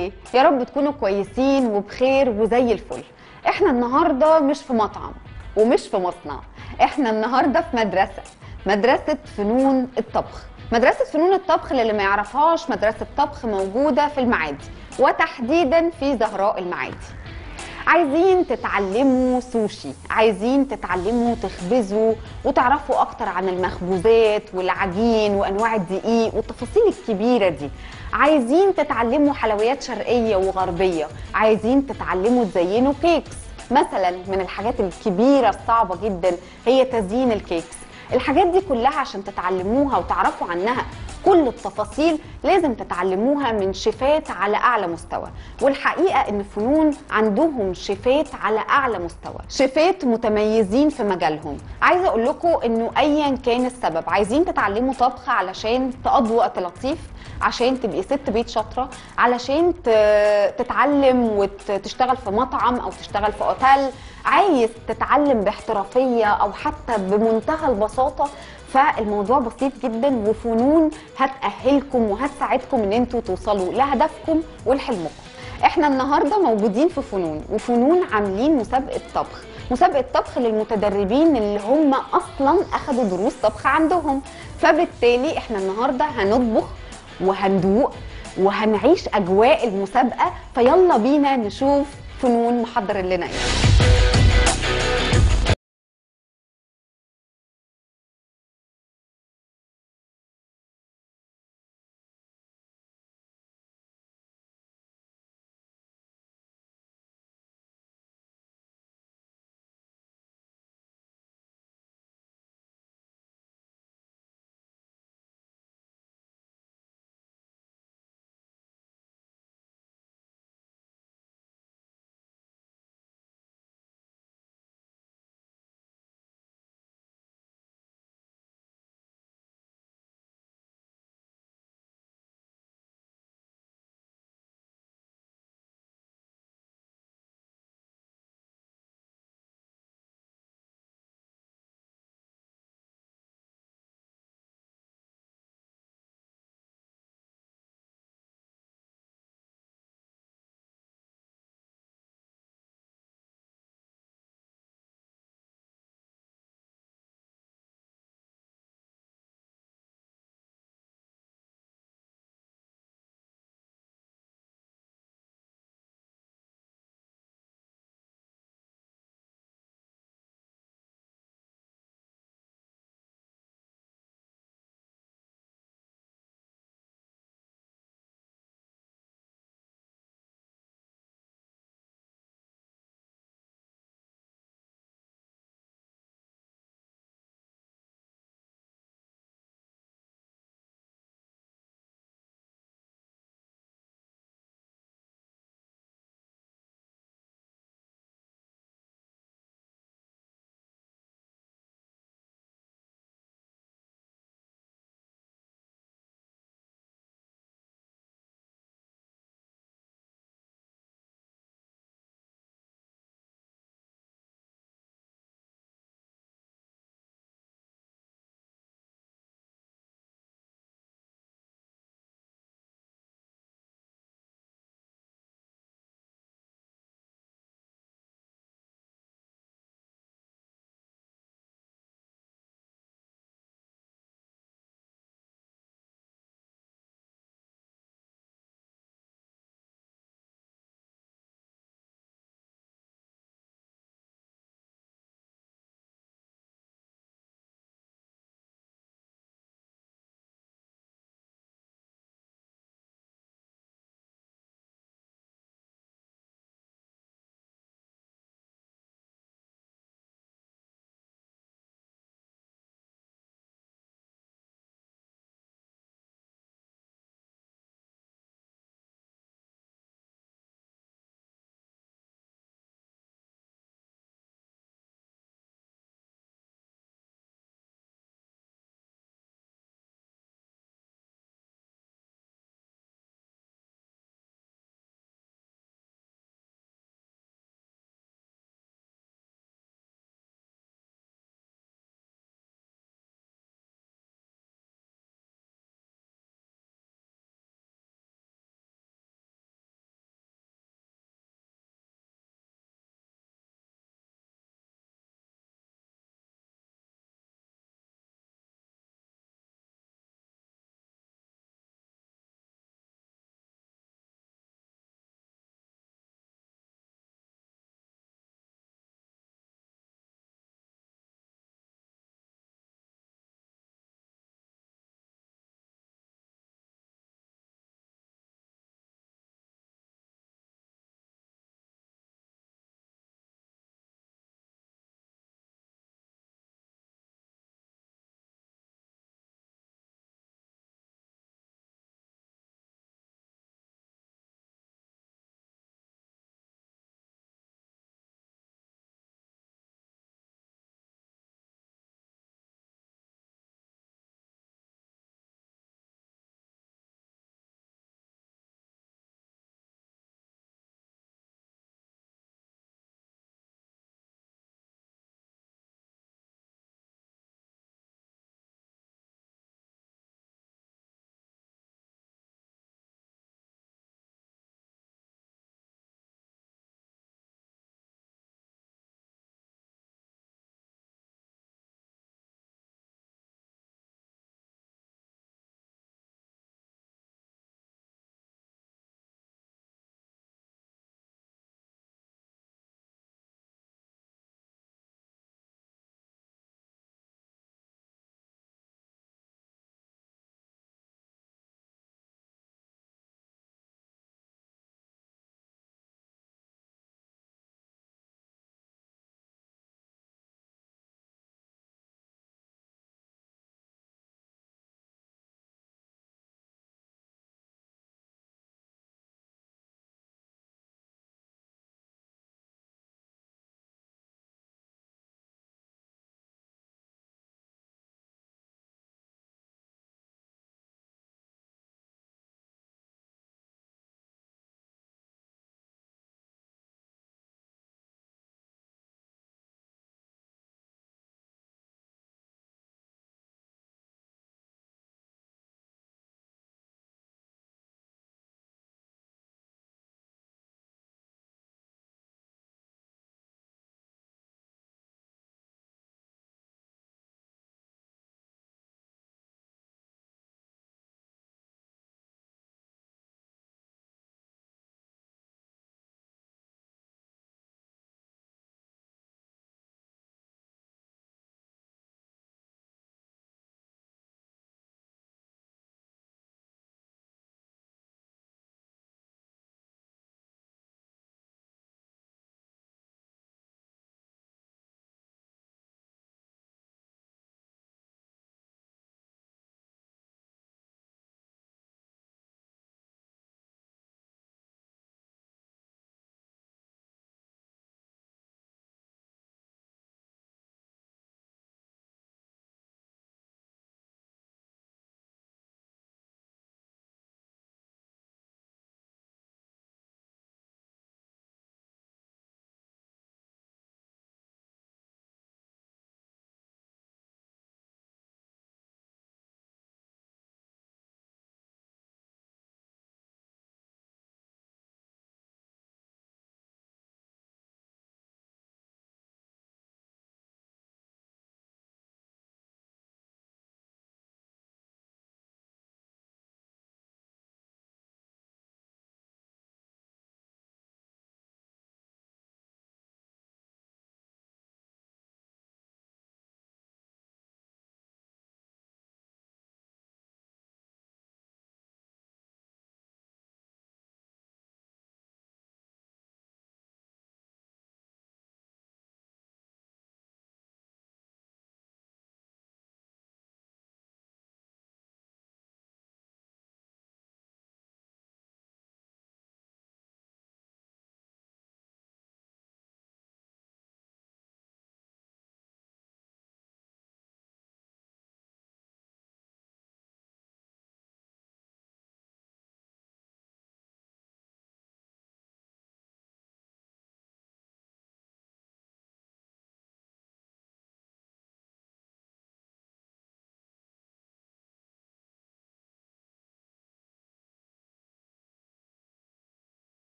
ايه يا رب تكونوا كويسين وبخير وزي الفل احنا النهارده مش في مطعم ومش في مصنع احنا النهارده في مدرسه مدرسه فنون الطبخ مدرسه فنون الطبخ للي ما يعرفهاش مدرسه طبخ موجوده في المعادي وتحديدا في زهراء المعادي عايزين تتعلموا سوشي عايزين تتعلموا تخبزوا وتعرفوا اكتر عن المخبوزات والعجين وانواع الدقيق والتفاصيل الكبيره دي عايزين تتعلموا حلويات شرقيه وغربيه عايزين تتعلموا تزينوا كيكس مثلا من الحاجات الكبيره الصعبه جدا هي تزيين الكيكس الحاجات دي كلها عشان تتعلموها وتعرفوا عنها كل التفاصيل لازم تتعلموها من شيفات على اعلى مستوى والحقيقه ان فنون عندهم شيفات على اعلى مستوى شيفات متميزين في مجالهم عايزه اقول لكم انه ايا كان السبب عايزين تتعلموا طبخ علشان تقضوا وقت لطيف عشان تبقي ست بيت شاطره علشان ت- تتعلم وتشتغل في مطعم او تشتغل في اوتيل عايز تتعلم باحترافيه او حتى بمنتهى البساطه فالموضوع بسيط جدا وفنون هتأهلكم وهتساعدكم ان انتوا توصلوا لهدفكم ولحلمكم احنا النهارده موجودين في فنون وفنون عاملين مسابقه طبخ مسابقه طبخ للمتدربين اللي هم اصلا اخذوا دروس طبخ عندهم فبالتالي احنا النهارده هنطبخ وهندوق وهنعيش اجواء المسابقه فيلا بينا نشوف فنون محضر لنا ايه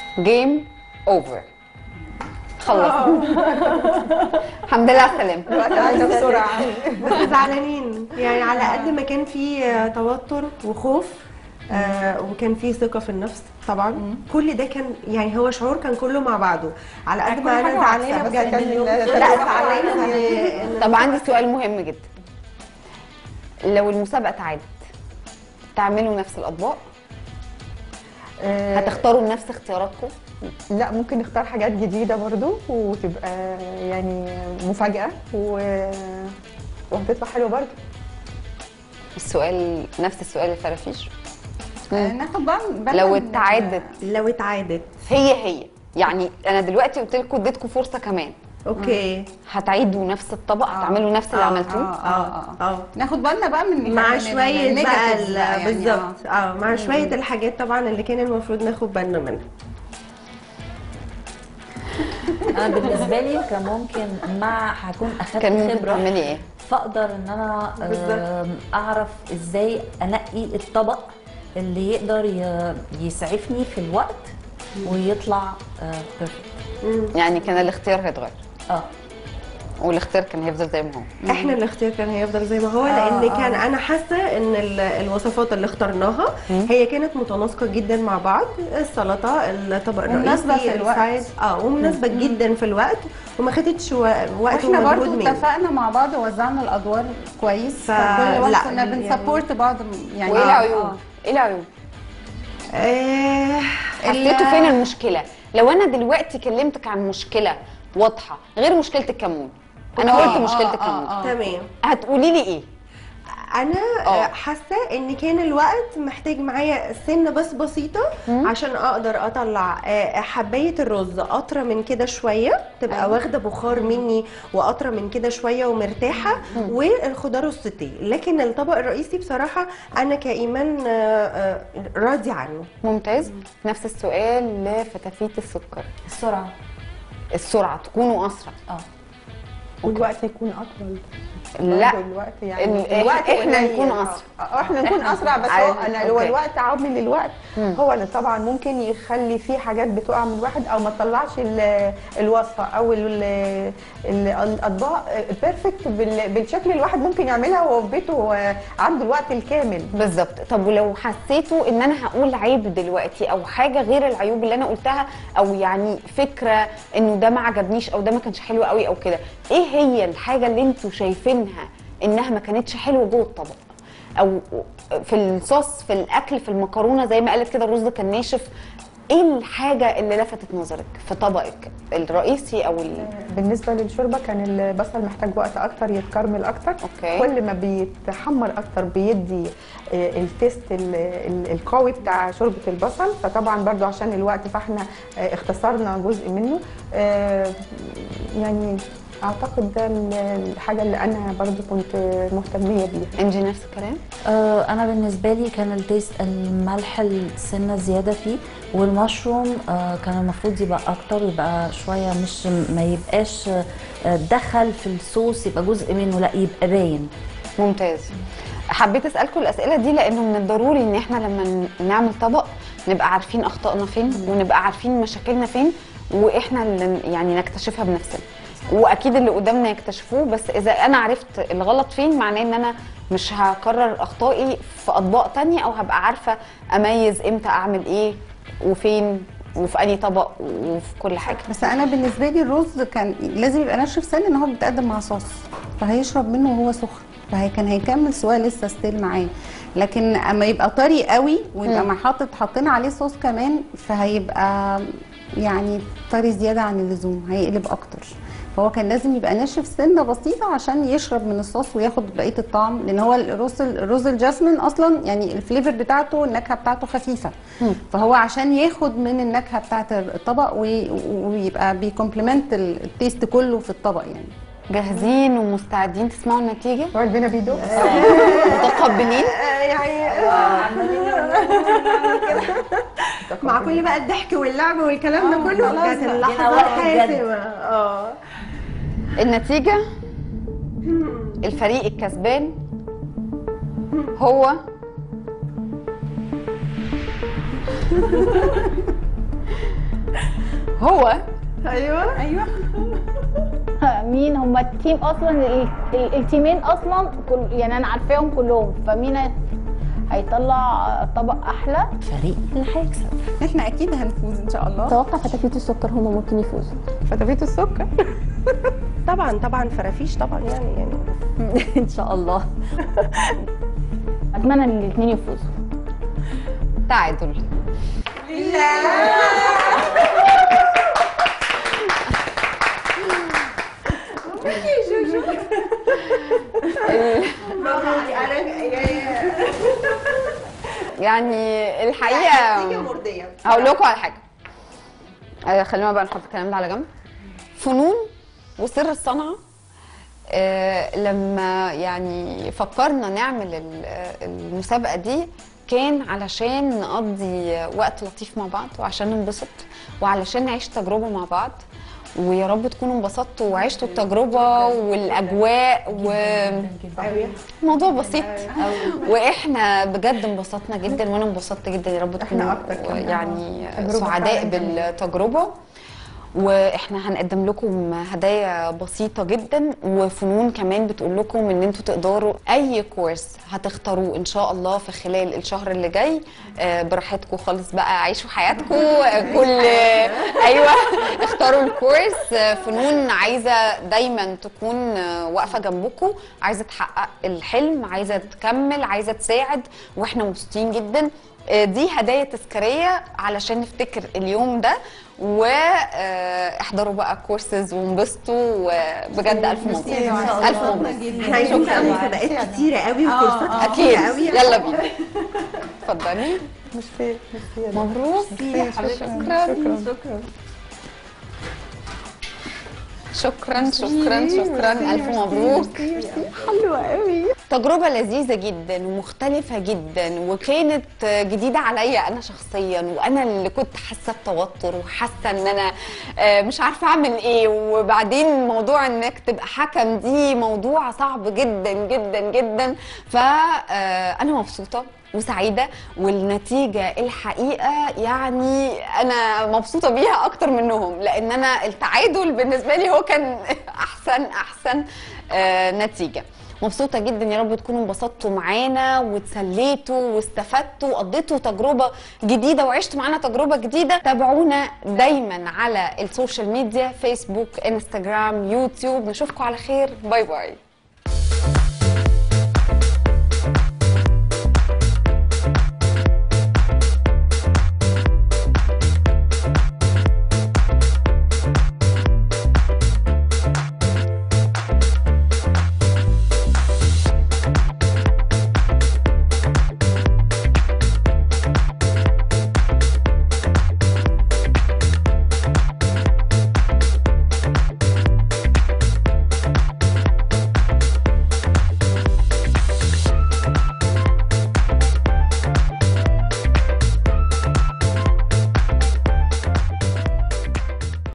جيم اوفر خلصنا الحمد لله على السلامه الوقت عدى بسرعه بس زعلانين يعني على قد ما كان في آه، توتر وخوف آه وكان في ثقة في النفس طبعا كل ده كان يعني هو شعور كان كله مع بعضه على قد ما انا زعلانه بس كان إن اليوم- ال- لا زعلانه إن- طب عندي سؤال مهم جدا لو المسابقه اتعادت تعملوا نفس الاطباق آه، هتختاروا نفس اختياراتكم لا ممكن نختار حاجات جديده برضو وتبقى يعني مفاجاه و... وهتطلع حلوه برضو السؤال نفس السؤال الفرافيش ناخد بقى بالنا لو من- اتعادت لو اتعادت هي هي يعني انا دلوقتي قلت لكم اديتكم فرصه كمان اوكي هتعيدوا نفس الطبق هتعملوا نفس اللي آه، عملتوه اه اه ناخد بالنا بقى من مع من شوية بقى النيجاتيفز ال- يعني، بالظبط اه مع شوية الحاجات طبعا اللي كان المفروض ناخد بالنا منها انا بالنسبه لي كان ممكن مع هكون اخدت كان ممكن خبره تعملي ايه فاقدر ان انا آم، اعرف ازاي انقي الطبق اللي يقدر ي- يسعفني في الوقت ويطلع بيرفكت يعني كان الاختيار هيتغير اه والاختيار كان هيفضل زي ما هو احنا الاختيار كان هيفضل زي ما هو لان كان انا حاسه ان ال- الوصفات اللي اخترناها هي كانت متناسقه جدا مع بعض السلطه الطبق الرئيسي ومناسبة في الوقت. السايد اه ومناسبه جدا في الوقت وما خدتش و- وقت واحنا ومجهود برضو مني اتفقنا مع بعض ووزعنا الادوار كويس ف- فكل وقت لا، كنا يعني- بنسبورت بعض يعني وايه آه، العيوب آه. ايه العيوب آه حسيتوا فين المشكله لو انا دلوقتي كلمتك عن مشكله واضحه غير مشكله الكمون انا آه، قلت مشكله آه، الكمون آه، آه. تمام هتقولي لي ايه انا آه. آه، حاسه ان كان الوقت محتاج معايا سنه بس بسيطه عشان اقدر اطلع آه، حبايه الرز قطره من كده شويه تبقى واخده بخار مني وقطره من كده شويه ومرتاحه والخضار السوتيه لكن الطبق الرئيسي بصراحه انا كايمان آه، آه، راضي عنه ممتاز نفس السؤال لفتافيت السكر السرعه السرعه تكونوا اسرع اه والوقت يكون اطول لا برضو الوقت ال- يعني الوقت إحنا قليل. نكون آه. أسرع. آه، احنا نكون اسرع بس هو عادي. انا هو أوكي. الوقت عامل الوقت هو اللي طبعا ممكن يخلي فيه حاجات بتقع من الواحد او ما تطلعش ال- الوصفه او ال- ال- الاطباق بيرفكت بالشكل اللي الواحد ممكن يعملها وهو في بيته آه، عنده الوقت الكامل بالظبط طب ولو حسيتوا ان انا هقول عيب دلوقتي او حاجه غير العيوب اللي انا قلتها او يعني فكره انه ده ما عجبنيش او ده ما كانش حلو قوي او كده ايه هي الحاجه اللي انتوا شايفينها انها ما كانتش حلوه جوه الطبق او في الصوص في الاكل في المكرونه زي ما قالت كده الرز كان ناشف ايه الحاجه اللي لفتت نظرك في طبقك الرئيسي او ال... بالنسبه للشوربه كان البصل محتاج وقت اكتر يتكرمل اكتر أوكي. كل ما بيتحمر اكتر بيدي آه، التيست ال- ال- القوي بتاع شوربه البصل فطبعا برضو عشان الوقت فاحنا آه، اختصرنا جزء منه آه، يعني اعتقد ده ال- الحاجه اللي انا برضو كنت مهتميه بيها انجي نفس الكلام آه، انا بالنسبه لي كان التيست الملح السنه زياده فيه والمشروم آه، كان المفروض يبقى اكتر يبقى شويه مش ما يبقاش آه، دخل في الصوص يبقى جزء منه لا يبقى باين ممتاز حبيت اسالكم الاسئله دي لانه من الضروري ان احنا لما ن- نعمل طبق نبقى عارفين اخطائنا فين ونبقى عارفين مشاكلنا فين واحنا اللي ن- يعني نكتشفها بنفسنا واكيد اللي قدامنا يكتشفوه بس اذا انا عرفت الغلط فين معناه ان انا مش هكرر اخطائي في اطباق تانية او هبقى عارفه اميز امتى اعمل ايه وفين وفي انهي طبق وفي كل حاجه بس انا بالنسبه لي الرز كان لازم يبقى ناشف سن ان هو بيتقدم مع صوص فهيشرب منه وهو سخن فهي كان هيكمل سواء لسه ستيل معاه لكن اما يبقى طري قوي ويبقى مع حاطط حاطين عليه صوص كمان فهيبقى يعني طري زياده عن اللزوم هيقلب اكتر فهو كان لازم يبقى ناشف سنه بسيطه عشان يشرب من الصوص وياخد بقيه الطعم لان هو الرز الرز الجاسمين اصلا يعني الفليفر بتاعته النكهه بتاعته خفيفه فهو عشان ياخد من النكهه بتاعت الطبق وي- ويبقى بيكمبلمنت التيست كله في الطبق يعني جاهزين ومستعدين تسمعوا النتيجه ربنا بيدوق متقبلين يعني مع كل بقى الضحك واللعب والكلام ده كله خلاص كانت بقى، اللحظه جينا وقت الجد. الحاسمه اه النتيجة الفريق الكسبان هو هو ايوه ايوه مين هما التيم اصلا ال- ال- التيمين اصلا كل يعني انا عارفاهم كلهم فمين هي- هيطلع طبق احلى فريق اللي هيكسب احنا اكيد هنفوز ان شاء الله اتوقع فتافيت السكر هما ممكن يفوزوا فتافيت السكر طبعا طبعا فرافيش طبعا يعني يعني ان شاء الله اتمنى ان الاثنين يفوزوا تعادل يعني الحقيقه مرضيه هقول لكم على حاجه آه، خلينا بقى نحط الكلام ده على جنب فنون وسر الصنعه آه، لما يعني فكرنا نعمل ال- المسابقه دي كان علشان نقضي وقت لطيف مع بعض وعشان ننبسط وعلشان نعيش تجربه مع بعض ويا رب تكونوا انبسطتوا وعشتوا التجربه والاجواء وموضوع بسيط واحنا بجد انبسطنا جدا وانا انبسطت جدا يا رب تكونوا أكتر كمان. يعني تجربة سعداء فعلاً جميلة. بالتجربه واحنا هنقدم لكم هدايا بسيطه جدا وفنون كمان بتقول لكم ان انتوا تقدروا اي كورس هتختاروه ان شاء الله في خلال الشهر اللي جاي آه، براحتكم خالص بقى عيشوا حياتكم آه، كل ايوه اختاروا الكورس آه، فنون عايزه دايما تكون آه، واقفه جنبكم عايزه تحقق الحلم عايزه تكمل عايزه تساعد واحنا مبسوطين جدا آه، دي هدايا تذكاريه علشان نفتكر اليوم ده واحضروا بقى كورسز وانبسطوا وبجد الف مبروك الف مبروك احنا عايزين نعمل مسابقات كتيره قوي وكورسات اكيد كتيره قوي يلا بينا اتفضلي مش فيه مش فيه مبروك شكرا شكرا شكرا شكرا شكرا الف مبروك حلوه قوي تجربة لذيذة جدا ومختلفة جدا وكانت جديدة عليا أنا شخصيا وأنا اللي كنت حاسة بتوتر وحاسة إن أنا آه، مش عارفة أعمل إيه وبعدين موضوع إنك تبقى حكم دي موضوع صعب جدا جدا جدا فأنا مبسوطة وسعيدة والنتيجة الحقيقة يعني أنا مبسوطة بيها أكتر منهم لأن أنا التعادل بالنسبة لي هو كان أحسن أحسن آه، نتيجة مبسوطة جدا يا رب تكونوا انبسطتوا معانا واتسليتوا واستفدتوا وقضيتوا تجربة جديدة وعشتوا معانا تجربة جديدة تابعونا دايما على السوشيال ميديا فيسبوك انستجرام يوتيوب نشوفكم على خير باي باي